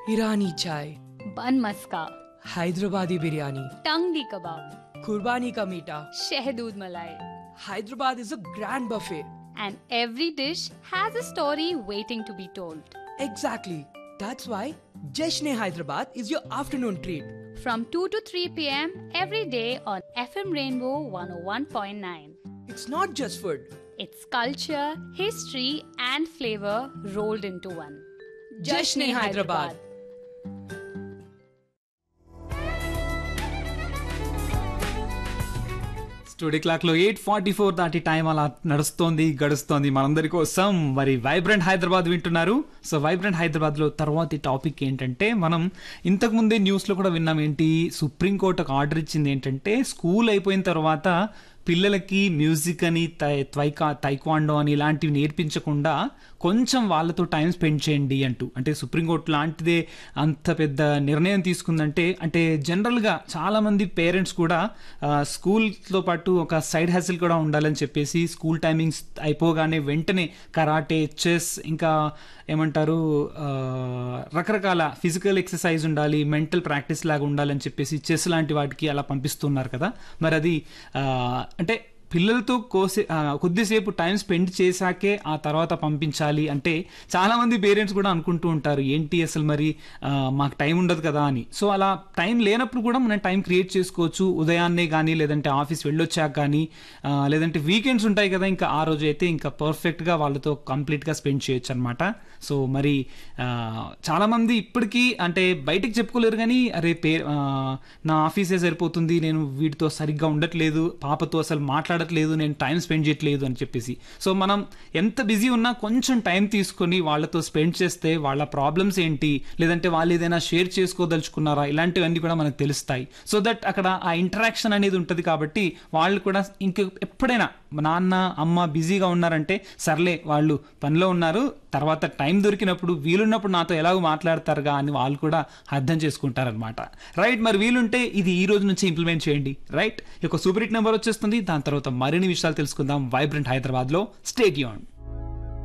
ईरानी चाय बन मस्का हैदराबादी बिरयानी टंगडी कबाब कुर्बानी का मीठा शहदूद मलाई Hyderabad is a grand buffet. and every dish has a story waiting to be told. Exactly. That's why Jashne Hyderabad is your afternoon treat. From 2 to 3 pm every day on FM Rainbow 101.9. It's not just food. It's culture, history, and flavor rolled into one. Jashne Hyderabad. Studio clock లో eight forty four దాటి time అలా నడుస్తోంది గడుస్తోంది మనందరి కోసం మరి vibrant Hyderabad వింటున్నారు so vibrant Hyderabad లో తర్వాతి టాపిక్ ఏంటంటే మనం ఇంతకు ముందే న్యూస్ లో కూడా విన్నాం ఏంటి సుప్రీంకోర్టు ఒక ఆర్డర్ ఇచ్చింది ఏంటంటే స్కూల్ అయిపోయిన తర్వాత పిల్లలకి మ్యూజిక్ అని తై త్వైకా తైక్వాండో అని ఇలాంటివి నేర్పించకుండా కొంచెం వాళ్ళతో టైం స్పెండ్ చేయండి అంటూ అంటే సుప్రీంకోర్టు లాంటిదే అంత పెద్ద నిర్ణయం తీసుకుందంటే అంటే జనరల్గా చాలామంది పేరెంట్స్ కూడా ఆ, స్కూల్తో పాటు ఒక సైడ్ హెసిల్ కూడా ఉండాలని చెప్పేసి స్కూల్ టైమింగ్స్ అయిపోగానే వెంటనే కరాటే చెస్ ఇంకా ఏమంటారు ఆ, రకరకాల ఫిజికల్ ఎక్సర్సైజ్ ఉండాలి మెంటల్ ప్రాక్టీస్ లాగా ఉండాలని చెప్పేసి చెస్ లాంటి వాటికి అలా పంపిస్తున్నారు కదా మరి అది ఆ, అంటే పిల్లలతో కోసే ఆ, కొద్దిసేపు టైం స్పెండ్ చేశాకే ఆ తర్వాత పంపించాలి అంటే చాలా మంది పేరెంట్స్ కూడా అనుకుంటూ ఉంటారు ఏంటి అసలు మరి ఆ, మాకు టైం ఉండదు కదా అని సో అలా టైం లేనప్పుడు కూడా మనం టైం క్రియేట్ చేసుకోవచ్చు ఉదయాన్నే కానీ లేదంటే ఆఫీస్ వెళ్ళొచ్చాక కానీ ఆ, లేదంటే వీకెండ్స్ ఉంటాయి కదా ఇంకా ఆ రోజు అయితే ఇంకా పర్ఫెక్ట్గా వాళ్ళతో కంప్లీట్గా స్పెండ్ చేయొచ్చు అనమాట సో మరి ఆ, చాలా మంది ఇప్పటికీ అంటే బయటికి చెప్పుకోలేరు కానీ అరే పే ఆ, నా ఆఫీసే సరిపోతుంది నేను వీటితో సరిగ్గా ఉండట్లేదు పాపతో అసలు మాట్లాడట్లేదు నేను టైం స్పెండ్ చేయట్లేదు అని చెప్పేసి సో మనం ఎంత బిజీ ఉన్నా కొంచెం టైం తీసుకొని వాళ్ళతో స్పెండ్ చేస్తే వాళ్ళ ప్రాబ్లమ్స్ ఏంటి లేదంటే వాళ్ళు ఏదైనా షేర్ చేసుకోదలుచుకున్నారా ఇలాంటివన్నీ కూడా మనకు తెలుస్తాయి సో దట్ అక్కడ ఆ ఇంటరాక్షన్ అనేది ఉంటుంది కాబట్టి వాళ్ళు కూడా ఇంక ఎప్పుడైనా మా నాన్న అమ్మ బిజీగా ఉన్నారంటే సర్లే వాళ్ళు పనిలో ఉన్నారు తర్వాత టైం దొరికినప్పుడు వీలున్నప్పుడు నాతో ఎలాగో మాట్లాడతారుగా అని వాళ్ళు కూడా అర్థం చేసుకుంటారనమాట రైట్ మరి వీలుంటే ఇది ఈ రోజు నుంచి ఇంప్లిమెంట్ చేయండి రైట్ ఈ యొక్క సూపర్ హిట్ నెంబర్ వచ్చేస్తుంది దాని తర్వాత మరిన్ని విషయాలు తెలుసుకుందాం వైబ్రెంట్ హైదరాబాద్లో స్టేడియం